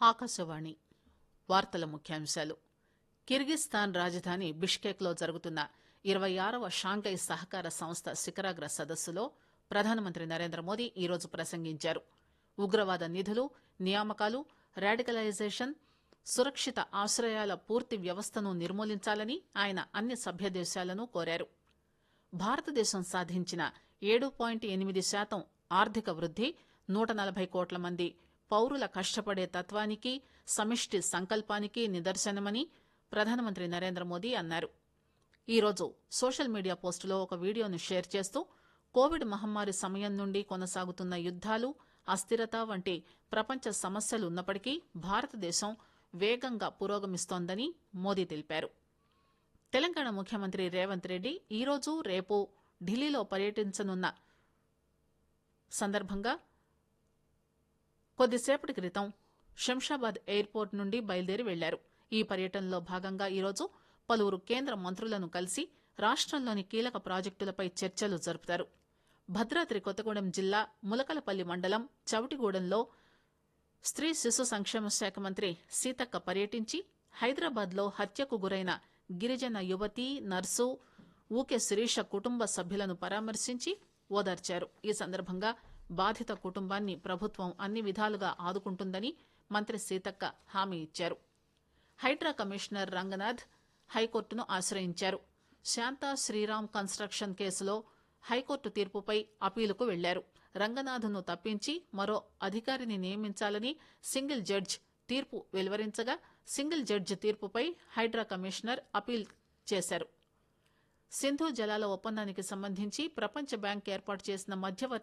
ఆకాశవాణి వార్తల ముఖ్యాంశాలు కిర్గిస్థాన్ రాజధాని బిష్కేక్లో జరుగుతున్న ఇరవై ఆరవ షాంఘై సహకార సంస్థ శిఖరాగ్ర సదస్సులో ప్రధానమంత్రి నరేంద్ర మోదీ ఈరోజు ప్రసంగించారు ఉగ్రవాద నిధులు నియామకాలు రాడికలైజేషన్ సురక్షిత ఆశ్రయాల పూర్తి వ్యవస్థను నిర్మూలించాలని ఆయన అన్ని సభ్య దేశాలను కోరారు భారతదేశం సాధించిన ఏడు పాయింట్ ఎనిమిది శాతం ఆర్థిక వృద్ది నూట నలభై కోట్ల మంది పౌరుల కష్టపడే తత్వానికి సమిష్టి సంకల్పానికి నిదర్శనమని ప్రధానమంత్రి నరేంద్ర మోదీ అన్నారు ఈరోజు సోషల్ మీడియా పోస్టులో ఒక వీడియోను షేర్ చేస్తూ కోవిడ్ మహమ్మారి సమయం నుండి కొనసాగుతున్న యుద్దాలు అస్థిరత వంటి ప్రపంచ సమస్యలు ఉన్నప్పటికీ భారతదేశం వేగంగా పురోగమిస్తోందని మోదీ తెలిపారు తెలంగాణ ముఖ్యమంత్రి రేవంత్ రెడ్డి ఈరోజు రేపు ఢిల్లీలో పర్యటించనున్న సందర్భంగా కొద్దిసేపటి క్రితం శంషాబాద్ ఎయిర్పోర్ట్ నుండి బయలుదేరి వెళ్లారు ఈ పర్యటనలో భాగంగా ఈరోజు పలువురు కేంద్ర మంత్రులను కలిసి రాష్టంలోని కీలక ప్రాజెక్టులపై చర్చలు జరుపుతారు భద్రాద్రి కొత్తగూడెం జిల్లా ములకలపల్లి మండలం చవటిగూడెంలో స్త్రీ శిశు సంక్షేమ శాఖ మంత్రి సీతక్క పర్యటించి హైదరాబాద్లో హత్యకు గురైన గిరిజన యువతి నర్సు ఊకే శిరీష కుటుంబ సభ్యులను పరామర్శించి ఓదార్చారు ఈ సందర్భంగా బాధిత కుటుంబాన్ని ప్రభుత్వం అన్ని విధాలుగా ఆదుకుంటుందని మంత్రి సీతక్క హామీ ఇచ్చారు హైడ్రా కమిషనర్ రంగనాథ్ హైకోర్టును ఆశ్రయించారు శాంతా శ్రీరామ్ కన్స్ట్రక్షన్ కేసులో హైకోర్టు తీర్పుపై అపీలుకు వెళ్లారు రంగనాథ్ను తప్పించి మరో అధికారిని నియమించాలని సింగిల్ జడ్జ్ తీర్పు వెలువరించగా సింగిల్ జడ్జ్ తీర్పుపై హైడ్రా కమిషనర్ అపీల్ చేశారు సింధు జలాల ఒప్పందానికి సంబంధించి ప్రపంచ బ్యాంక్ ఏర్పాటు చేసిన మధ్యవర్తి